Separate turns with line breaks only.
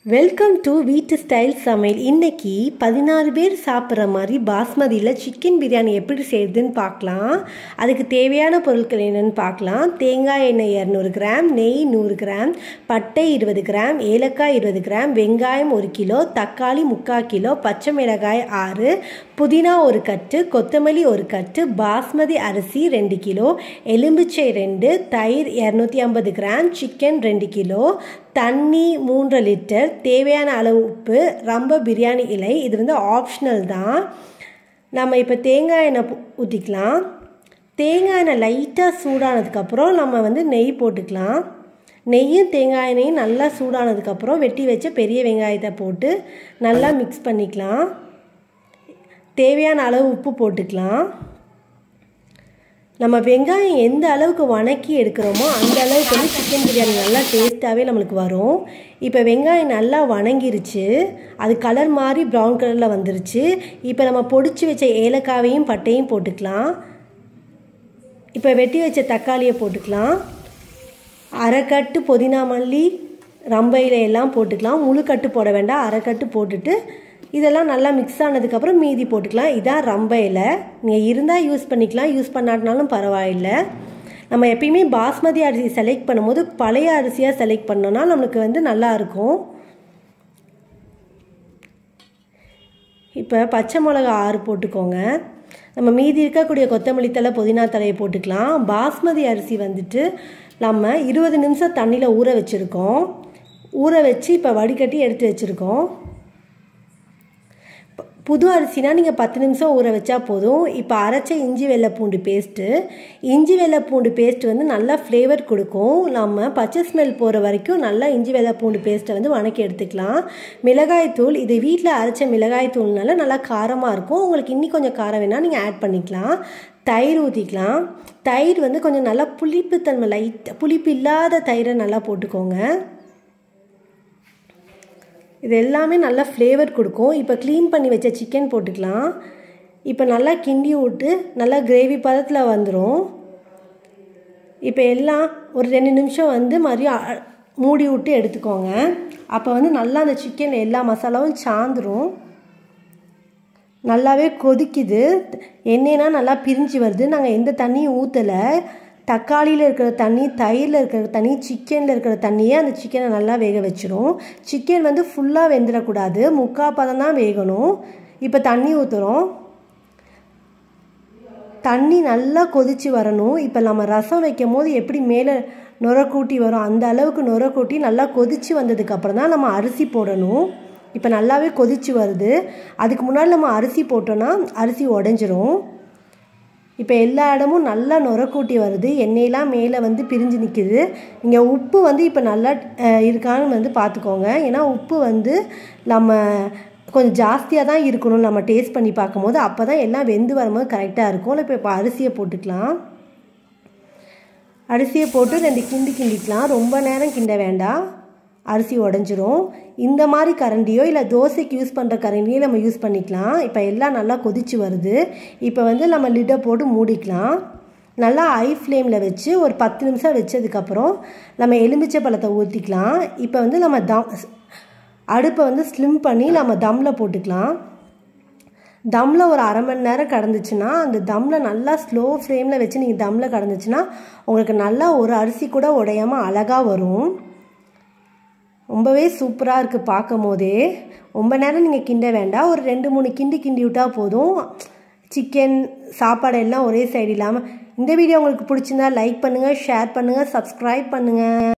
welcome to வீட்டு style சமையல் இன்னைக்கு பதினாறு பேர் சாப்பிட்ற மாதிரி பாஸ்மதியில் சிக்கன் பிரியாணி எப்படி செய்யுதுன்னு பார்க்கலாம் அதுக்கு தேவையான பொருட்கள் என்னென்னு பார்க்கலாம் தேங்காய் எண்ணெய் இரநூறு கிராம் நெய் நூறு கிராம் பட்டை இருபது கிராம் ஏலக்காய் இருபது கிராம் வெங்காயம் ஒரு கிலோ தக்காளி முக்கால் கிலோ பச்சை மிளகாய் ஆறு புதினா ஒரு கட்டு கொத்தமல்லி ஒரு கட்டு பாஸ்மதி அரிசி ரெண்டு கிலோ எலும்பிச்சை ரெண்டு தயிர் இரநூத்தி ஐம்பது கிராம் சிக்கன் ரெண்டு கிலோ தண்ணி மூன்று லிட்டர் தேவையான அளவு உப்பு ரொம்ப பிரியாணி இலை இது வந்து ஆப்ஷனல் தான் நம்ம இப்போ தேங்காய் எண்ணெய் ஊற்றிக்கலாம் தேங்காய் எண்ணெய் லைட்டாக சூடானதுக்கப்புறம் நம்ம வந்து நெய் போட்டுக்கலாம் நெய்யும் தேங்காய் எண்ணெயும் நல்லா சூடானதுக்கப்புறம் வெட்டி வச்ச பெரிய வெங்காயத்தை போட்டு நல்லா மிக்ஸ் பண்ணிக்கலாம் தேவையான அளவு உப்பு போட்டுக்கலாம் நம்ம வெங்காயம் எந்த அளவுக்கு வணக்கி எடுக்கிறோமோ அந்த அளவுக்கு வந்து சிக்கன் பிரியாணி நல்லா டேஸ்ட்டாகவே நம்மளுக்கு வரும் இப்போ வெங்காயம் நல்லா வணங்கிருச்சு அது கலர் மாதிரி ப்ரௌன் கலரில் வந்துருச்சு இப்போ நம்ம பொடிச்சு வச்ச ஏலக்காவையும் பட்டையும் போட்டுக்கலாம் இப்போ வெட்டி வச்ச தக்காளியை போட்டுக்கலாம் அரைக்கட்டு புதினா மல்லி ரம்பையில் எல்லாம் போட்டுக்கலாம் முழு கட்டு போட வேண்டாம் அரைக்கட்டு போட்டுட்டு இதெல்லாம் நல்லா மிக்ஸ் ஆனதுக்கப்புறம் மீதி போட்டுக்கலாம் இதான் ரம்ப இலை நீங்கள் இருந்தால் யூஸ் பண்ணிக்கலாம் யூஸ் பண்ணாட்டினாலும் பரவாயில்ல நம்ம எப்பயுமே பாஸ்மதி அரிசி செலக்ட் பண்ணும்போது பழைய அரிசியாக செலக்ட் பண்ணோன்னா நம்மளுக்கு வந்து நல்லாயிருக்கும் இப்போ பச்சை மிளகா ஆறு போட்டுக்கோங்க நம்ம மீதி இருக்கக்கூடிய கொத்தமல்லி தலை புதினா தலையை போட்டுக்கலாம் பாஸ்மதி அரிசி வந்துட்டு நம்ம இருபது நிமிஷம் தண்ணியில் ஊற வச்சுருக்கோம் ஊற வச்சு இப்போ வடிகட்டி எடுத்து வச்சுருக்கோம் புது அரிசினா நீங்கள் பத்து நிமிஷம் ஊற வச்சா போதும் இப்போ அரைச்ச இஞ்சி வெள்ளை பூண்டு பேஸ்ட்டு இஞ்சி வெள்ளை பூண்டு பேஸ்ட் வந்து நல்லா ஃப்ளேவர் கொடுக்கும் நம்ம பச்சை ஸ்மெல் போகிற வரைக்கும் நல்லா இஞ்சி வெள்ளை பூண்டு பேஸ்ட்டை வந்து வணக்கி எடுத்துக்கலாம் மிளகாய் தூள் இது வீட்டில் அரைச்ச மிளகாய் தூள்னால நல்லா காரமாக இருக்கும் உங்களுக்கு இன்னி கொஞ்சம் காரம் வேணால் நீங்கள் ஆட் பண்ணிக்கலாம் தயிர் ஊற்றிக்கலாம் தயிர் வந்து கொஞ்சம் நல்லா புளிப்புத்தன்மை லைட் புளிப்பு இல்லாத தயிரை நல்லா போட்டுக்கோங்க இது எல்லாமே நல்லா ஃப்ளேவர் கொடுக்கும் இப்போ க்ளீன் பண்ணி வச்ச சிக்கன் போட்டுக்கலாம் இப்போ நல்லா கிண்டி விட்டு நல்லா கிரேவி பதத்தில் வந்துடும் இப்போ எல்லாம் ஒரு ரெண்டு நிமிஷம் வந்து மறுபடியும் மூடி விட்டு எடுத்துக்கோங்க அப்போ வந்து நல்லா அந்த சிக்கன் எல்லா மசாலாவும் சாந்துடும் நல்லாவே கொதிக்குது எண்ணெய்னா நல்லா பிரிஞ்சு வருது நாங்கள் எந்த தண்ணியும் ஊற்றலை தக்காளியில் இருக்கிற தண்ணி தயிரில் இருக்கிற தண்ணி சிக்கனில் இருக்கிற தண்ணியே அந்த சிக்கனை நல்லா வேக வச்சிரும் சிக்கன் வந்து ஃபுல்லாக வெந்துடக்கூடாது முக்கால் பதம் தான் வேகணும் இப்போ தண்ணி ஊற்றுறோம் தண்ணி நல்லா கொதித்து வரணும் இப்போ நம்ம ரசம் வைக்கும் போது எப்படி மேலே நுர கூட்டி வரும் அந்த அளவுக்கு நுர கூட்டி நல்லா கொதித்து வந்ததுக்கப்புறம் தான் நம்ம அரிசி போடணும் இப்போ நல்லாவே கொதித்து வருது அதுக்கு முன்னாடி நம்ம அரிசி போட்டோன்னா அரிசி உடஞ்சிரும் இப்போ எல்லா இடமும் நல்லா நுரக்கூட்டி வருது எண்ணெயெலாம் மேலே வந்து பிரிஞ்சு நிற்கிது நீங்கள் உப்பு வந்து இப்போ நல்லா இருக்கான்னு வந்து பார்த்துக்கோங்க ஏன்னா உப்பு வந்து நம்ம கொஞ்சம் ஜாஸ்தியாக தான் இருக்கணும் நம்ம டேஸ்ட் பண்ணி பார்க்கும்போது அப்போ தான் எல்லாம் வெந்து வரும்போது கரெக்டாக இருக்கும் இப்போ இப்போ அரிசியை போட்டுக்கலாம் அரிசியை போட்டு ரெண்டு கிண்டி கிண்டிக்கலாம் ரொம்ப நேரம் கிண்ட வேண்டாம் அரிசி உடஞ்சிரும் இந்த மாதிரி கரண்டியோ இல்லை தோசைக்கு யூஸ் பண்ணுற கரண்டியோ நம்ம யூஸ் பண்ணிக்கலாம் இப்போ எல்லாம் நல்லா கொதிச்சு வருது இப்போ வந்து நம்ம லிட்டை போட்டு மூடிக்கலாம் நல்லா ஹை ஃப்ளேமில் வச்சு ஒரு பத்து நிமிஷம் வச்சதுக்கப்புறம் நம்ம எலுமிச்சை பழத்தை ஊற்றிக்கலாம் இப்போ வந்து நம்ம தம் அடுப்பை வந்து ஸ்லிம் பண்ணி நம்ம தம்மில் போட்டுக்கலாம் தம்மில் ஒரு அரை மணி நேரம் கடந்துச்சுன்னா அந்த தம்மில் நல்லா ஸ்லோ ஃப்ளேமில் வச்சு நீங்கள் தம்மில் கடந்துச்சுன்னா உங்களுக்கு நல்லா ஒரு அரிசி கூட உடையாமல் அழகாக வரும் ரொம்பவே சூப்பராக இருக்குது பார்க்கும் போதே ரொம்ப நேரம் நீங்கள் கிண்ட வேண்டாம் ஒரு ரெண்டு மூணு கிண்டி கிண்டி விட்டால் போதும் சிக்கன் சாப்பாடு எல்லாம் ஒரே சைடு இல்லாமல் இந்த வீடியோ உங்களுக்கு பிடிச்சிருந்தா லைக் பண்ணுங்கள் ஷேர் பண்ணுங்கள் சப்ஸ்கிரைப் பண்ணுங்கள்